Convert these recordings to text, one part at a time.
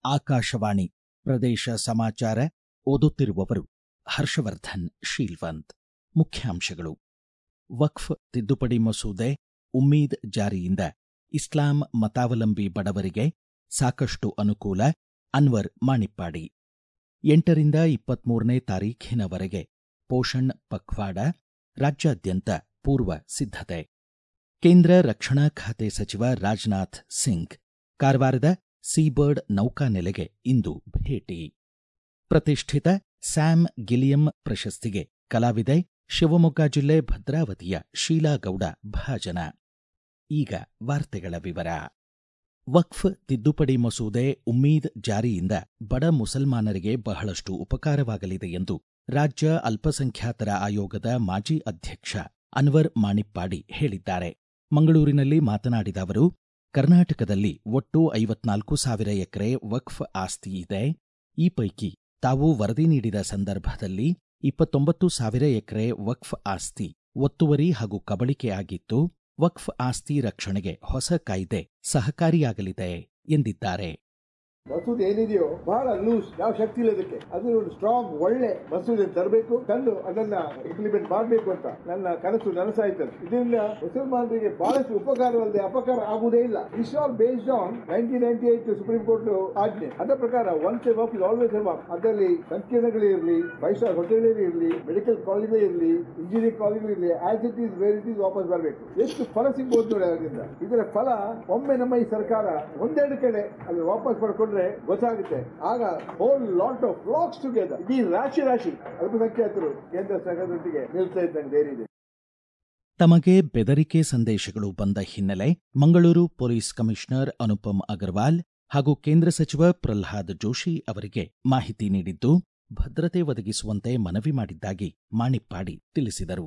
ಆಕಾಶವಾಣಿ ಪ್ರದೇಶ ಸಮಾಚಾರ ಓದುತ್ತಿರುವವರು ಹರ್ಷವರ್ಧನ್ ಶೀಲ್ವಂತ್ ಮುಖ್ಯಾಂಶಗಳು ವಕ್ಫ್ ತಿದ್ದುಪಡಿ ಮಸೂದೆ ಉಮ್ಮೀದ್ ಜಾರಿಯಿಂದ ಇಸ್ಲಾಂ ಮತಾವಲಂಬಿ ಬಡವರಿಗೆ ಸಾಕಷ್ಟು ಅನುಕೂಲ ಅನ್ವರ್ ಮಾಣಿಪ್ಪಾಡಿ ಎಂಟರಿಂದ ಇಪ್ಪತ್ಮೂರನೇ ತಾರೀಖಿನವರೆಗೆ ಪೋಷಣ್ ಪಖ್ವಾಡ ರಾಜ್ಯಾದ್ಯಂತ ಪೂರ್ವ ಸಿದ್ಧತೆ ಕೇಂದ್ರ ರಕ್ಷಣಾ ಖಾತೆ ಸಚಿವ ರಾಜನಾಥ್ ಸಿಂಗ್ ಕಾರವಾರದ ಸೀಬರ್ಡ್ ನೌಕಾನೆಲೆಗೆ ಇಂದು ಭೇಟಿ ಪ್ರತಿಷ್ಠಿತ ಸ್ಯಾಮ್ ಗಿಲಿಯಂ ಪ್ರಶಸ್ತಿಗೆ ಕಲಾವಿದೆ ಶಿವಮೊಗ್ಗ ಜಿಲ್ಲೆ ಭದ್ರಾವತಿಯ ಶೀಲಾಗೌಡ ಭಾಜನ ಈಗ ವಾರ್ತೆಗಳ ವಿವರ ವಕ್ಫ್ ತಿದ್ದುಪಡಿ ಮಸೂದೆ ಉಮ್ಮೀದ್ ಜಾರಿಯಿಂದ ಬಡ ಮುಸಲ್ಮಾನರಿಗೆ ಬಹಳಷ್ಟು ಉಪಕಾರವಾಗಲಿದೆ ಎಂದು ರಾಜ್ಯ ಅಲ್ಪಸಂಖ್ಯಾತರ ಆಯೋಗದ ಮಾಜಿ ಅಧ್ಯಕ್ಷ ಅನ್ವರ್ ಮಾಣಿಪ್ಪಾಡಿ ಹೇಳಿದ್ದಾರೆ ಮಂಗಳೂರಿನಲ್ಲಿ ಮಾತನಾಡಿದ ಅವರು ಕರ್ನಾಟಕದಲ್ಲಿ ಒಟ್ಟು ಐವತ್ನಾಲ್ಕು ಸಾವಿರ ಎಕರೆ ವಕ್ಫ್ ಆಸ್ತಿ ಇದೆ ಈ ಪೈಕಿ ತಾವು ವರದಿ ನೀಡಿದ ಸಂದರ್ಭದಲ್ಲಿ ಇಪ್ಪತ್ತೊಂಬತ್ತು ಸಾವಿರ ಎಕರೆ ವಕ್ಫ್ ಆಸ್ತಿ ಒತ್ತುವರಿ ಹಾಗೂ ಕಬಳಿಕೆ ಆಗಿತ್ತು ವಕ್ಫ್ ಆಸ್ತಿ ರಕ್ಷಣೆಗೆ ಹೊಸ ಕಾಯ್ದೆ ಸಹಕಾರಿಯಾಗಲಿದೆ ಎಂದಿದ್ದಾರೆ ಮಸೂದೆ ಏನಿದೆಯೋ ಬಹಳ ಲೂಸ್ ಯಾವ ಶಕ್ತಿ ಇಲ್ಲ ಇದಕ್ಕೆ ಅದು ಸ್ಟ್ರಾಂಗ್ ಒಳ್ಳೆ ಮಸೂದೆ ತರಬೇಕು ತಂದು ಅದನ್ನ ಇಂಪ್ಲಿಮೆಂಟ್ ಮಾಡಬೇಕು ಅಂತ ನನ್ನ ಕನಸು ನನಸಾಯ್ತದೆ ಇದರಿಂದ ಮುಸಲ್ಮಾನರಿಗೆ ಬಹಳಷ್ಟು ಉಪಕಾರವಲ್ಲದೆ ಅಪಕಾರ ಆಗುವುದೇ ಇಲ್ಲ this all based on nineteen ninety eight supreme court ಆಜ್ಞೆ ಅದರ ಪ್ರಕಾರ once a waqf is always a waqf ಅದರಲ್ಲಿ ಸಂಕೀರ್ಣಗಳೇ ಇರಲಿ ಫೈವ್ ಸ್ಟಾರ್ ಹೋಟೆಲ್ ಇರಲಿ ಮೆಡಿಕಲ್ ಕಾಲೇಜೇ ಇರಲಿ ಇಂಜಿನಿಯರಿಂಗ್ ಕಾಲೇಜ್ ಇರಲಿ as it is where it is ವಾಪಸ್ ಬರಬೇಕು ಎಷ್ಟು ಫಲ ಸಿಗ್ಬೋದು ನೋಡಿ ಅದರಿಂದ ಇದರ ಫಲ ಒಮ್ಮೆ ನಮ್ಮ ಈ ಸರ್ಕಾರ ಒಂದೆರಡು ಕಡೆ ಅಲ್ಲಿ ವಾಪಸ್ ಪಡ್ಕೊಂಡ್ರೆ ಗೊತ್ತಾಗುತ್ತೆ ಆಗ whole lot of flocks together ಇಡೀ ರಾಶಿ ರಾಶಿ ಅಲ್ಪಸಂಖ್ಯಾತರು ಕೇಂದ್ರ ಸರ್ಕಾರದೊಟ್ಟಿಗೆ ನಿಲ್ತಾ ಇದ್ದಂಗೆ ಧೈರ್ಯ ಇದೆ ತಮಗೆ ಬೆದರಿಕೆ ಸಂದೇಶಗಳು ಬಂದ ಹಿನ್ನೆಲೆ ಮಂಗಳೂರು ಪೊಲೀಸ್ ಕಮಿಷನರ್ ಅನುಪಮ್ ಅಗರ್ವಾಲ್ ಹಾಗೂ ಕೇಂದ್ರ ಸಚಿವ ಪ್ರಲ್ಹಾದ್ ಜೋಶಿ ಅವರಿಗೆ ಮಾಹಿತಿ ನೀಡಿದ್ದು ಭದ್ರತೆ ಒದಗಿಸುವಂತೆ ಮನವಿ ಮಾಡಿದ್ದಾಗಿ ಮಾಣಿಪ್ಪಾಡಿ ತಿಳಿಸಿದರು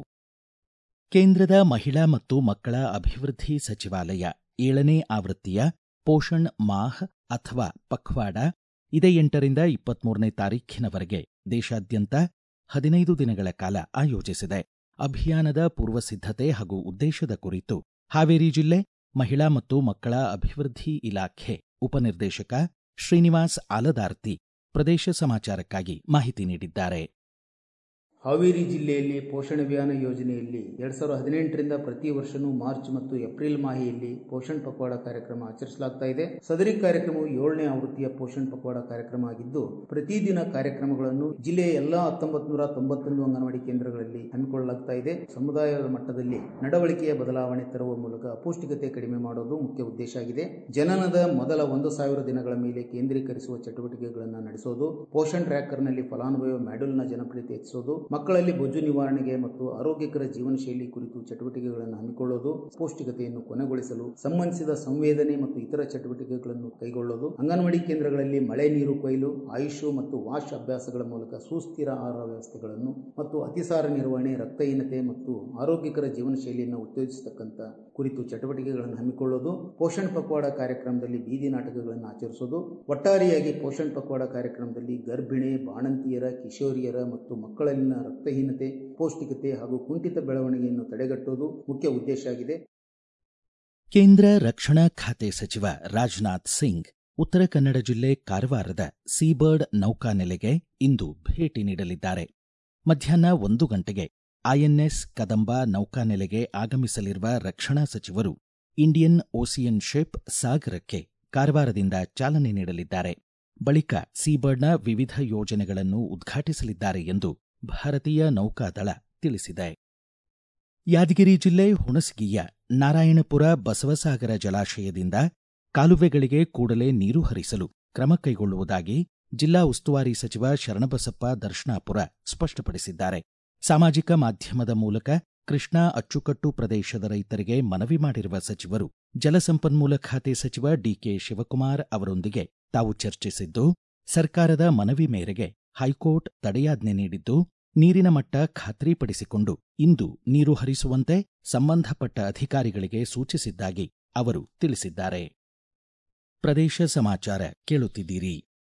ಕೇಂದ್ರದ ಮಹಿಳಾ ಮತ್ತು ಮಕ್ಕಳ ಅಭಿವೃದ್ಧಿ ಸಚಿವಾಲಯ ಏಳನೇ ಆವೃತ್ತಿಯ ಪೋಷಣ್ ಮಾಹ್ ಅಥವಾ ಪಖ್ವಾಡ ಇದೇ ಎಂಟರಿಂದ ಇಪ್ಪತ್ಮೂರನೇ ತಾರೀಖಿನವರೆಗೆ ದೇಶಾದ್ಯಂತ ಹದಿನೈದು ದಿನಗಳ ಕಾಲ ಆಯೋಜಿಸಿದೆ ಅಭಿಯಾನದ ಪೂರ್ವಸಿದ್ಧತೆ ಹಾಗೂ ಉದ್ದೇಶದ ಕುರಿತು ಹಾವೇರಿ ಜಿಲ್ಲೆ ಮಹಿಳಾ ಮತ್ತು ಮಕ್ಕಳ ಅಭಿವೃದ್ಧಿ ಇಲಾಖೆ ಉಪನಿರ್ದೇಶಕ ಶ್ರೀನಿವಾಸ್ ಆಲದಾರ್ತಿ ಪ್ರದೇಶ ಸಮಾಚಾರಕ್ಕಾಗಿ ಮಾಹಿತಿ ನೀಡಿದ್ದಾರೆ ಹಾವೇರಿ ಜಿಲ್ಲೆಯಲ್ಲಿ ಪೋಷಣ ಅಭಿಯಾನ ಯೋಜನೆಯಲ್ಲಿ ಎರಡ್ ಸಾವಿರದ ಹದಿನೆಂಟರಿಂದ ಪ್ರತಿ ವರ್ಷನೂ ಮಾರ್ಚ್ ಮತ್ತು ಏಪ್ರಿಲ್ ಮಾಹೆಯಲ್ಲಿ ಪೋಷಣ್ ಪಕ್ವಾಡ ಕಾರ್ಯಕ್ರಮ ಆಚರಿಸಲಾಗ್ತಾ ಇದೆ ಸದರಿ ಕಾರ್ಯಕ್ರಮವು ಏಳನೇ ಆವೃತ್ತಿಯ ಪೋಷಣ್ ಪಕ್ವಾಡ ಕಾರ್ಯಕ್ರಮ ಆಗಿದ್ದು ಪ್ರತಿದಿನ ಕಾರ್ಯಕ್ರಮಗಳನ್ನು ಜಿಲ್ಲೆಯ ಎಲ್ಲಾ ಹತ್ತೊಂಬತ್ತು ನೂರ ತೊಂಬತ್ತೊಂದು ಅಂಗನವಾಡಿ ಕೇಂದ್ರಗಳಲ್ಲಿ ಹಮ್ಮಿಕೊಳ್ಳಲಾಗ್ತಾ ಇದೆ ಸಮುದಾಯದ ಮಟ್ಟದಲ್ಲಿ ನಡವಳಿಕೆಯ ಬದಲಾವಣೆ ತರುವ ಮೂಲಕ ಅಪೌಷ್ಟಿಕತೆ ಕಡಿಮೆ ಮಾಡೋದು ಮುಖ್ಯ ಉದ್ದೇಶ ಆಗಿದೆ ಜನನದ ಮೊದಲ ಒಂದು ಸಾವಿರ ದಿನಗಳ ಮೇಲೆ ಕೇಂದ್ರೀಕರಿಸುವ ಚಟುವಟಿಕೆಗಳನ್ನು ನಡೆಸೋದು ಪೋಷಣ್ ಟ್ರ್ಯಾಕರ್ನಲ್ಲಿ ಫಲಾನುಭವಿ ಮಾಡ್ಯೂಲ್ನ ಜನಪ್ರಿಯತೆ ಹೆಚ್ಚಿಸೋದು ಮಕ್ಕಳಲ್ಲಿ ಬೊಜ್ಜು ನಿವಾರಣೆಗೆ ಮತ್ತು ಆರೋಗ್ಯಕರ ಜೀವನ ಶೈಲಿ ಕುರಿತು ಚಟುವಟಿಕೆಗಳನ್ನು ಹಮ್ಮಿಕೊಳ್ಳೋದು ಪೌಷ್ಟಿಕತೆಯನ್ನು ಕೊನೆಗೊಳಿಸಲು ಸಂಬಂಧಿಸಿದ ಸಂವೇದನೆ ಮತ್ತು ಇತರ ಚಟುವಟಿಕೆಗಳನ್ನು ಕೈಗೊಳ್ಳೋದು ಅಂಗನವಾಡಿ ಕೇಂದ್ರಗಳಲ್ಲಿ ಮಳೆ ನೀರು ಕೊಯ್ಲು ಆಯುಷ್ ಮತ್ತು ವಾಶ್ ಅಭ್ಯಾಸಗಳ ಮೂಲಕ ಸುಸ್ಥಿರ ಆಹಾರ ವ್ಯವಸ್ಥೆಗಳನ್ನು ಮತ್ತು ಅತಿಸಾರ ನಿರ್ವಹಣೆ ರಕ್ತಹೀನತೆ ಮತ್ತು ಆರೋಗ್ಯಕರ ಜೀವನ ಶೈಲಿಯನ್ನು ಉತ್ತೇಜಿಸತಕ್ಕಂಥ ಕುರಿತು ಚಟುವಟಿಕೆಗಳನ್ನು ಹಮ್ಮಿಕೊಳ್ಳೋದು ಪೋಷಣ್ ಪಕ್ವಾಡ ಕಾರ್ಯಕ್ರಮದಲ್ಲಿ ಬೀದಿ ನಾಟಕಗಳನ್ನು ಆಚರಿಸೋದು ಒಟ್ಟಾರೆಯಾಗಿ ಪೋಷಣ್ ಪಕ್ವಾಡ ಕಾರ್ಯಕ್ರಮದಲ್ಲಿ ಗರ್ಭಿಣಿ ಬಾಣಂತಿಯರ ಕಿಶೋರಿಯರ ಮತ್ತು ಮಕ್ಕಳಲ್ಲಿನ ರಕ್ತಹೀನತೆ ಪೌಷ್ಟಿಕತೆ ಹಾಗೂ ಕುಂಠಿತ ಬೆಳವಣಿಗೆಯನ್ನು ತಡೆಗಟ್ಟುವುದು ಮುಖ್ಯ ಉದ್ದೇಶ ಆಗಿದೆ ಕೇಂದ್ರ ರಕ್ಷಣಾ ಖಾತೆ ಸಚಿವ ರಾಜನಾಥ್ ಸಿಂಗ್ ಉತ್ತರ ಕನ್ನಡ ಜಿಲ್ಲೆ ಕಾರವಾರದ ಸೀಬರ್ಡ್ ನೌಕಾನೆಲೆಗೆ ಇಂದು ಭೇಟಿ ನೀಡಲಿದ್ದಾರೆ ಮಧ್ಯಾಹ್ನ ಒಂದು ಗಂಟೆಗೆ ಐಎನ್ಎಸ್ ಕದಂಬ ನೌಕಾನೆಲೆಗೆ ಆಗಮಿಸಲಿರುವ ರಕ್ಷಣಾ ಸಚಿವರು ಇಂಡಿಯನ್ ಓಸಿಯನ್ ಶಿಪ್ ಸಾಗರಕ್ಕೆ ಕಾರವಾರದಿಂದ ಚಾಲನೆ ನೀಡಲಿದ್ದಾರೆ ಬಳಿಕ ಸೀಬರ್ಡ್ನ ವಿವಿಧ ಯೋಜನೆಗಳನ್ನು ಉದ್ಘಾಟಿಸಲಿದ್ದಾರೆ ಎಂದು ಭಾರತೀಯ ನೌಕಾದಳ ತಿಳಿಸಿದೆ ಯಾದಗಿರಿ ಜಿಲ್ಲೆ ಹುಣಸಗಿಯ ನಾರಾಯಣಪುರ ಬಸವಸಾಗರ ಜಲಾಶಯದಿಂದ ಕಾಲುವೆಗಳಿಗೆ ಕೂಡಲೇ ನೀರು ಹರಿಸಲು ಕ್ರಮ ಕೈಗೊಳ್ಳುವುದಾಗಿ ಜಿಲ್ಲಾ ಉಸ್ತುವಾರಿ ಸಚಿವ ಶರಣಬಸಪ್ಪ ದರ್ಶನಾಪುರ ಸ್ಪಷ್ಟಪಡಿಸಿದ್ದಾರೆ ಸಾಮಾಜಿಕ ಮಾಧ್ಯಮದ ಮೂಲಕ ಕೃಷ್ಣಾ ಅಚ್ಚುಕಟ್ಟು ಪ್ರದೇಶದ ರೈತರಿಗೆ ಮನವಿ ಮಾಡಿರುವ ಸಚಿವರು ಜಲಸಂಪನ್ಮೂಲ ಖಾತೆ ಸಚಿವ ಡಿಕೆ ಶಿವಕುಮಾರ್ ಅವರೊಂದಿಗೆ ತಾವು ಚರ್ಚಿಸಿದ್ದು ಸರ್ಕಾರದ ಮನವಿ ಮೇರೆಗೆ ಹೈಕೋರ್ಟ್ ತಡೆಯಾಜ್ಞೆ ನೀಡಿದ್ದು ನೀರಿನ ಮಟ್ಟ ಖಾತ್ರಿಪಡಿಸಿಕೊಂಡು ಇಂದು ನೀರು ಹರಿಸುವಂತೆ ಸಂಬಂಧಪಟ್ಟ ಅಧಿಕಾರಿಗಳಿಗೆ ಸೂಚಿಸಿದ್ದಾಗಿ ಅವರು ತಿಳಿಸಿದ್ದಾರೆ ಪ್ರದೇಶ ಸಮಾಚಾರ ಕೇಳುತ್ತಿದ್ದೀರಿ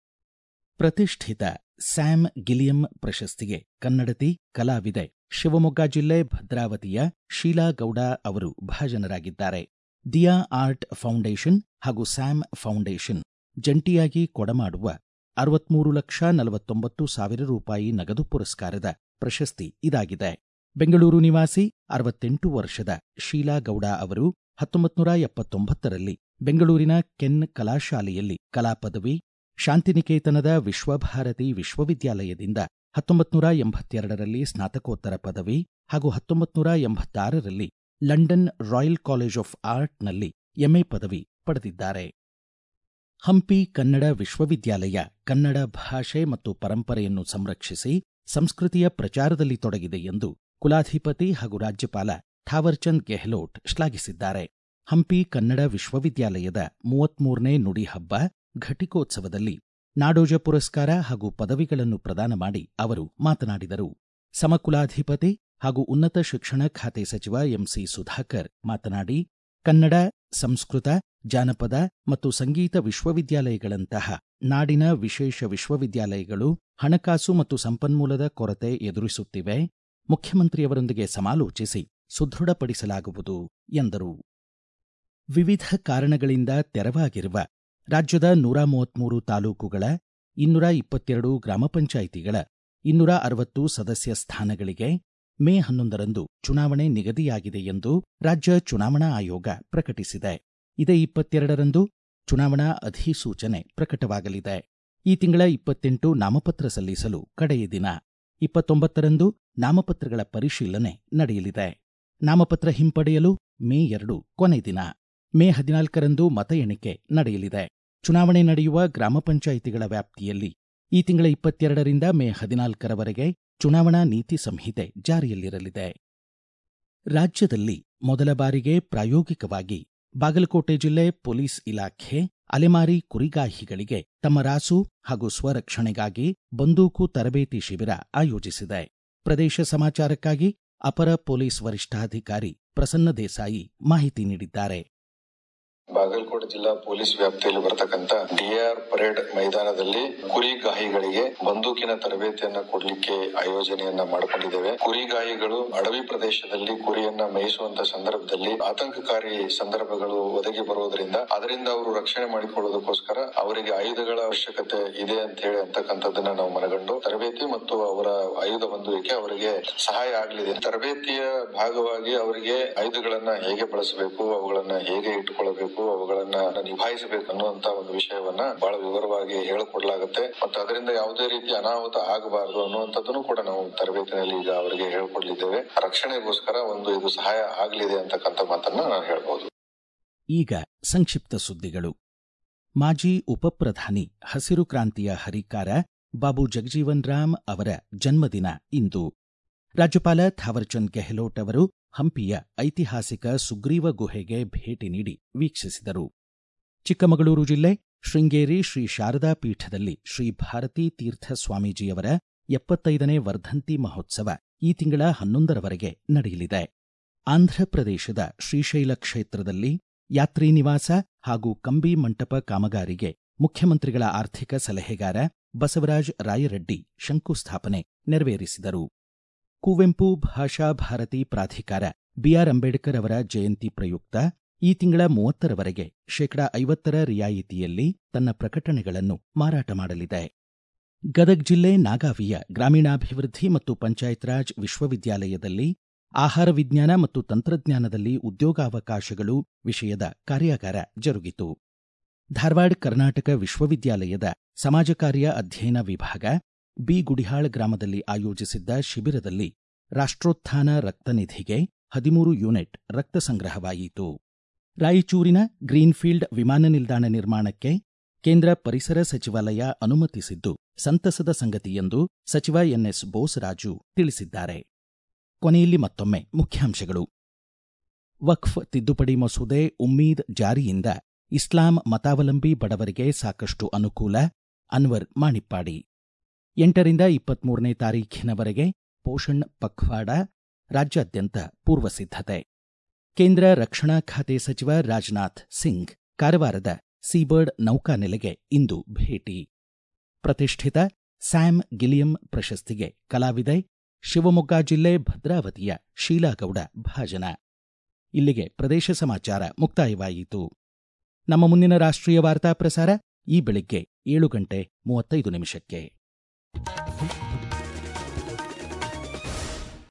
ಪ್ರತಿಷ್ಠಿತ ಸ್ಯಾಮ್ ಗಿಲಿಯಂ ಪ್ರಶಸ್ತಿಗೆ ಕನ್ನಡತಿ ಕಲಾವಿದೆ ಶಿವಮೊಗ್ಗ ಜಿಲ್ಲೆ ಭದ್ರಾವತಿಯ ಶೀಲಾಗೌಡ ಅವರು ಭಾಜನರಾಗಿದ್ದಾರೆ ದಿಯಾ ಆರ್ಟ್ ಫೌಂಡೇಶನ್ ಹಾಗೂ ಸ್ಯಾಮ್ ಫೌಂಡೇಶನ್ ಜಂಟಿಯಾಗಿ ಕೊಡಮಾಡುವ ಅರವತ್ಮೂರು ಲಕ್ಷ ನಲವತ್ತೊಂಬತ್ತು ಸಾವಿರ ರೂಪಾಯಿ ನಗದು ಪುರಸ್ಕಾರದ ಪ್ರಶಸ್ತಿ ಇದಾಗಿದೆ ಬೆಂಗಳೂರು ನಿವಾಸಿ ಅರವತ್ತೆಂಟು ವರ್ಷದ ಶೀಲಾ ಗೌಡ ಅವರು ಹತ್ತೊಂಬತ್ತು ನೂರ ಎಪ್ಪತ್ತೊಂಬತ್ತರಲ್ಲಿ ಬೆಂಗಳೂರಿನ ಕೆನ್ ಕಲಾಶಾಲೆಯಲ್ಲಿ ಕಲಾ ಪದವಿ ಶಾಂತಿನಿಕೇತನದ ವಿಶ್ವಭಾರತಿ ವಿಶ್ವವಿದ್ಯಾಲಯದಿಂದ ಹತ್ತೊಂಬತ್ತು ನೂರ ಎಂಬತ್ತೆರಡರಲ್ಲಿ ಸ್ನಾತಕೋತ್ತರ ಪದವಿ ಹಾಗೂ ಹತ್ತೊಂಬತ್ತು ನೂರ ಎಂಬತ್ತಾರರಲ್ಲಿ ಲಂಡನ್ ರಾಯಲ್ ಕಾಲೇಜ್ ಆಫ್ ಆರ್ಟ್ನಲ್ಲಿ ಎಂಎ ಪದವಿ ಪಡೆದಿದ್ದಾರೆ ಹಂಪಿ ಕನ್ನಡ ವಿಶ್ವವಿದ್ಯಾಲಯ ಕನ್ನಡ ಭಾಷೆ ಮತ್ತು ಪರಂಪರೆಯನ್ನು ಸಂರಕ್ಷಿಸಿ ಸಂಸ್ಕೃತಿಯ ಪ್ರಚಾರದಲ್ಲಿ ತೊಡಗಿದೆ ಎಂದು ಕುಲಾಧಿಪತಿ ಹಾಗೂ ರಾಜ್ಯಪಾಲ ಥಾವರ್ಚಂದ್ ಗೆಹ್ಲೋಟ್ ಶ್ಲಾಘಿಸಿದ್ದಾರೆ ಹಂಪಿ ಕನ್ನಡ ವಿಶ್ವವಿದ್ಯಾಲಯದ ಮೂವತ್ಮೂರನೇ ನುಡಿ ಹಬ್ಬ ಘಟಿಕೋತ್ಸವದಲ್ಲಿ ನಾಡೋಜ ಪುರಸ್ಕಾರ ಹಾಗೂ ಪದವಿಗಳನ್ನು ಪ್ರದಾನ ಮಾಡಿ ಅವರು ಮಾತನಾಡಿದರು ಸಮಕುಲಾಧಿಪತಿ ಹಾಗೂ ಉನ್ನತ ಶಿಕ್ಷಣ ಖಾತೆ ಸಚಿವ ಎಂಸಿ ಸುಧಾಕರ್ ಮಾತನಾಡಿ ಕನ್ನಡ ಸಂಸ್ಕೃತ ಜಾನಪದ ಮತ್ತು ಸಂಗೀತ ವಿಶ್ವವಿದ್ಯಾಲಯಗಳಂತಹ ನಾಡಿನ ವಿಶೇಷ ವಿಶ್ವವಿದ್ಯಾಲಯಗಳು ಹಣಕಾಸು ಮತ್ತು ಸಂಪನ್ಮೂಲದ ಕೊರತೆ ಎದುರಿಸುತ್ತಿವೆ ಮುಖ್ಯಮಂತ್ರಿಯವರೊಂದಿಗೆ ಸಮಾಲೋಚಿಸಿ ಸುದೃಢಪಡಿಸಲಾಗುವುದು ಎಂದರು ವಿವಿಧ ಕಾರಣಗಳಿಂದ ತೆರವಾಗಿರುವ ರಾಜ್ಯದ ನೂರ ಮೂವತ್ಮೂರು ತಾಲೂಕುಗಳ ಇನ್ನೂರ ಇಪ್ಪತ್ತೆರಡು ಗ್ರಾಮ ಪಂಚಾಯಿತಿಗಳ ಇನ್ನೂರ ಅರವತ್ತು ಸದಸ್ಯ ಸ್ಥಾನಗಳಿಗೆ ಮೇ ಹನ್ನೊಂದರಂದು ಚುನಾವಣೆ ನಿಗದಿಯಾಗಿದೆ ಎಂದು ರಾಜ್ಯ ಚುನಾವಣಾ ಆಯೋಗ ಪ್ರಕಟಿಸಿದೆ ಇದೇ ಇಪ್ಪತ್ತೆರಡರಂದು ಚುನಾವಣಾ ಅಧಿಸೂಚನೆ ಪ್ರಕಟವಾಗಲಿದೆ ಈ ತಿಂಗಳ ಇಪ್ಪತ್ತೆಂಟು ನಾಮಪತ್ರ ಸಲ್ಲಿಸಲು ಕಡೆಯ ದಿನ ಇಪ್ಪತ್ತೊಂಬತ್ತರಂದು ನಾಮಪತ್ರಗಳ ಪರಿಶೀಲನೆ ನಡೆಯಲಿದೆ ನಾಮಪತ್ರ ಹಿಂಪಡೆಯಲು ಮೇ ಎರಡು ಕೊನೆ ದಿನ ಮೇ ಹದಿನಾಲ್ಕರಂದು ಮತ ಎಣಿಕೆ ನಡೆಯಲಿದೆ ಚುನಾವಣೆ ನಡೆಯುವ ಗ್ರಾಮ ಪಂಚಾಯಿತಿಗಳ ವ್ಯಾಪ್ತಿಯಲ್ಲಿ ಈ ತಿಂಗಳ ಇಪ್ಪತ್ತೆರಡರಿಂದ ಮೇ ಹದಿನಾಲ್ಕರವರೆಗೆ ಚುನಾವಣಾ ನೀತಿ ಸಂಹಿತೆ ಜಾರಿಯಲ್ಲಿರಲಿದೆ ರಾಜ್ಯದಲ್ಲಿ ಮೊದಲ ಬಾರಿಗೆ ಪ್ರಾಯೋಗಿಕವಾಗಿ ಬಾಗಲಕೋಟೆ ಜಿಲ್ಲೆ ಪೊಲೀಸ್ ಇಲಾಖೆ ಅಲೆಮಾರಿ ಕುರಿಗಾಹಿಗಳಿಗೆ ತಮ್ಮ ರಾಸು ಹಾಗೂ ಸ್ವರಕ್ಷಣೆಗಾಗಿ ಬಂದೂಕು ತರಬೇತಿ ಶಿಬಿರ ಆಯೋಜಿಸಿದೆ ಪ್ರದೇಶ ಸಮಾಚಾರಕ್ಕಾಗಿ ಅಪರ ಪೊಲೀಸ್ ವರಿಷ್ಠಾಧಿಕಾರಿ ಪ್ರಸನ್ನ ದೇಸಾಯಿ ಮಾಹಿತಿ ನೀಡಿದ್ದಾರೆ ಬಾಗಲಕೋಟೆ ಜಿಲ್ಲಾ ಪೊಲೀಸ್ ವ್ಯಾಪ್ತಿಯಲ್ಲಿ ಬರತಕ್ಕಂತ ಡಿಆರ್ ಪರೇಡ್ ಮೈದಾನದಲ್ಲಿ ಕುರಿಗಾಹಿಗಳಿಗೆ ಬಂದೂಕಿನ ತರಬೇತಿಯನ್ನ ಕೊಡ್ಲಿಕ್ಕೆ ಆಯೋಜನೆಯನ್ನ ಮಾಡಿಕೊಂಡಿದ್ದೇವೆ ಕುರಿಗಾಹಿಗಳು ಅಡವಿ ಪ್ರದೇಶದಲ್ಲಿ ಕುರಿಯನ್ನ ಮೇಯಿಸುವಂತ ಸಂದರ್ಭದಲ್ಲಿ ಆತಂಕಕಾರಿ ಸಂದರ್ಭಗಳು ಒದಗಿ ಬರುವುದರಿಂದ ಅದರಿಂದ ಅವರು ರಕ್ಷಣೆ ಮಾಡಿಕೊಳ್ಳೋದಕ್ಕೋಸ್ಕರ ಅವರಿಗೆ ಆಯುಧಗಳ ಅವಶ್ಯಕತೆ ಇದೆ ಅಂತ ಹೇಳಿ ಅಂತಕ್ಕಂಥದ್ದನ್ನ ನಾವು ಮನಗಂಡು ತರಬೇತಿ ಮತ್ತು ಅವರ ಆಯುಧ ಹೊಂದುವಿಕೆ ಅವರಿಗೆ ಸಹಾಯ ಆಗಲಿದೆ ತರಬೇತಿಯ ಭಾಗವಾಗಿ ಅವರಿಗೆ ಆಯುಧಗಳನ್ನ ಹೇಗೆ ಬಳಸಬೇಕು ಅವುಗಳನ್ನ ಹೇಗೆ ಇಟ್ಟುಕೊಳ್ಳಬೇಕು ಅವುಗಳನ್ನ ನಿಭಾಯಿಸಬೇಕು ಅನ್ನುವಂತ ಒಂದು ವಿಷಯವನ್ನ ಬಹಳ ವಿವರವಾಗಿ ಹೇಳಿಕೊಡ್ಲಾಗುತ್ತೆ ಮತ್ತು ಅದರಿಂದ ಯಾವುದೇ ರೀತಿ ಅನಾಹುತ ಆಗಬಾರದು ಅನ್ನುವಂಥದ್ದನ್ನು ಕೂಡ ನಾವು ತರಬೇತಿನಲ್ಲಿ ಈಗ ಅವರಿಗೆ ಹೇಳ್ಕೊಡ್ಲಿದ್ದೇವೆ ರಕ್ಷಣೆಗೋಸ್ಕರ ಒಂದು ಇದು ಸಹಾಯ ಆಗಲಿದೆ ಅಂತಕ್ಕಂಥ ಮಾತನ್ನ ನಾನು ಹೇಳ್ಬಹುದು ಈಗ ಸಂಕ್ಷಿಪ್ತ ಸುದ್ದಿಗಳು ಮಾಜಿ ಉಪಪ್ರಧಾನಿ ಹಸಿರು ಕ್ರಾಂತಿಯ ಹರಿಕಾರ ಬಾಬು ಜಗಜೀವನ್ ರಾಮ್ ಅವರ ಜನ್ಮದಿನ ಇಂದು ರಾಜ್ಯಪಾಲ ಥಾವರ್ಚಂದ್ ಗೆಹ್ಲೋಟ್ ಅವರು ಹಂಪಿಯ ಐತಿಹಾಸಿಕ ಸುಗ್ರೀವ ಗುಹೆಗೆ ಭೇಟಿ ನೀಡಿ ವೀಕ್ಷಿಸಿದರು ಚಿಕ್ಕಮಗಳೂರು ಜಿಲ್ಲೆ ಶೃಂಗೇರಿ ಶ್ರೀ ಶಾರದಾ ಪೀಠದಲ್ಲಿ ಶ್ರೀ ಭಾರತೀ ತೀರ್ಥ ಸ್ವಾಮೀಜಿಯವರ ಎಪ್ಪತ್ತೈದನೇ ವರ್ಧಂತಿ ಮಹೋತ್ಸವ ಈ ತಿಂಗಳ ಹನ್ನೊಂದರವರೆಗೆ ನಡೆಯಲಿದೆ ಆಂಧ್ರಪ್ರದೇಶದ ಶ್ರೀಶೈಲ ಕ್ಷೇತ್ರದಲ್ಲಿ ಯಾತ್ರಿ ನಿವಾಸ ಹಾಗೂ ಕಂಬಿ ಮಂಟಪ ಕಾಮಗಾರಿಗೆ ಮುಖ್ಯಮಂತ್ರಿಗಳ ಆರ್ಥಿಕ ಸಲಹೆಗಾರ ಬಸವರಾಜ ರಾಯರೆಡ್ಡಿ ಶಂಕುಸ್ಥಾಪನೆ ನೆರವೇರಿಸಿದರು ಕುವೆಂಪು ಭಾಷಾ ಭಾರತಿ ಪ್ರಾಧಿಕಾರ ಬಿಆರ್ ಅಂಬೇಡ್ಕರ್ ಅವರ ಜಯಂತಿ ಪ್ರಯುಕ್ತ ಈ ತಿಂಗಳ ಮೂವತ್ತರವರೆಗೆ ಶೇಕಡಾ ಐವತ್ತರ ರಿಯಾಯಿತಿಯಲ್ಲಿ ತನ್ನ ಪ್ರಕಟಣೆಗಳನ್ನು ಮಾರಾಟ ಮಾಡಲಿದೆ ಗದಗ್ ಜಿಲ್ಲೆ ನಾಗಾವಿಯ ಗ್ರಾಮೀಣಾಭಿವೃದ್ಧಿ ಮತ್ತು ಪಂಚಾಯತ್ ರಾಜ್ ವಿಶ್ವವಿದ್ಯಾಲಯದಲ್ಲಿ ಆಹಾರ ವಿಜ್ಞಾನ ಮತ್ತು ತಂತ್ರಜ್ಞಾನದಲ್ಲಿ ಉದ್ಯೋಗಾವಕಾಶಗಳು ವಿಷಯದ ಕಾರ್ಯಾಗಾರ ಜರುಗಿತು ಧಾರವಾಡ ಕರ್ನಾಟಕ ವಿಶ್ವವಿದ್ಯಾಲಯದ ಸಮಾಜ ಕಾರ್ಯ ಅಧ್ಯಯನ ವಿಭಾಗ ಬಿ ಗುಡಿಹಾಳ್ ಗ್ರಾಮದಲ್ಲಿ ಆಯೋಜಿಸಿದ್ದ ಶಿಬಿರದಲ್ಲಿ ರಾಷ್ಟ್ರೋತ್ಥಾನ ರಕ್ತನಿಧಿಗೆ ಹದಿಮೂರು ಯೂನಿಟ್ ರಕ್ತ ಸಂಗ್ರಹವಾಯಿತು ರಾಯಚೂರಿನ ಗ್ರೀನ್ಫೀಲ್ಡ್ ವಿಮಾನ ನಿಲ್ದಾಣ ನಿರ್ಮಾಣಕ್ಕೆ ಕೇಂದ್ರ ಪರಿಸರ ಸಚಿವಾಲಯ ಅನುಮತಿಸಿದ್ದು ಸಂತಸದ ಸಂಗತಿ ಎಂದು ಸಚಿವ ಎನ್ಎಸ್ ಬೋಸರಾಜು ತಿಳಿಸಿದ್ದಾರೆ ಕೊನೆಯಲ್ಲಿ ಮತ್ತೊಮ್ಮೆ ಮುಖ್ಯಾಂಶಗಳು ವಕ್ಫ್ ತಿದ್ದುಪಡಿ ಮಸೂದೆ ಉಮ್ಮೀದ್ ಜಾರಿಯಿಂದ ಇಸ್ಲಾಂ ಮತಾವಲಂಬಿ ಬಡವರಿಗೆ ಸಾಕಷ್ಟು ಅನುಕೂಲ ಅನ್ವರ್ ಮಾಣಿಪ್ಪಾಡಿ ಎಂಟರಿಂದ ಇಪ್ಪತ್ಮೂರನೇ ತಾರೀಖಿನವರೆಗೆ ಪೋಷಣ್ ಪಖ್ವಾಡ ರಾಜ್ಯಾದ್ಯಂತ ಪೂರ್ವ ಸಿದ್ಧತೆ ಕೇಂದ್ರ ರಕ್ಷಣಾ ಖಾತೆ ಸಚಿವ ರಾಜನಾಥ್ ಸಿಂಗ್ ಕಾರವಾರದ ಸೀಬರ್ಡ್ ನೌಕಾನೆಲೆಗೆ ಇಂದು ಭೇಟಿ ಪ್ರತಿಷ್ಠಿತ ಸ್ಯಾಮ್ ಗಿಲಿಯಂ ಪ್ರಶಸ್ತಿಗೆ ಕಲಾವಿದೆ ಶಿವಮೊಗ್ಗ ಜಿಲ್ಲೆ ಭದ್ರಾವತಿಯ ಶೀಲಾಗೌಡ ಭಾಜನ ಇಲ್ಲಿಗೆ ಪ್ರದೇಶ ಸಮಾಚಾರ ಮುಕ್ತಾಯವಾಯಿತು ನಮ್ಮ ಮುಂದಿನ ರಾಷ್ಟ್ರೀಯ ವಾರ್ತಾ ಪ್ರಸಾರ ಈ ಬೆಳಿಗ್ಗೆ ಏಳು ಗಂಟೆ ಮೂವತ್ತೈದು ನಿಮಿಷಕ್ಕೆ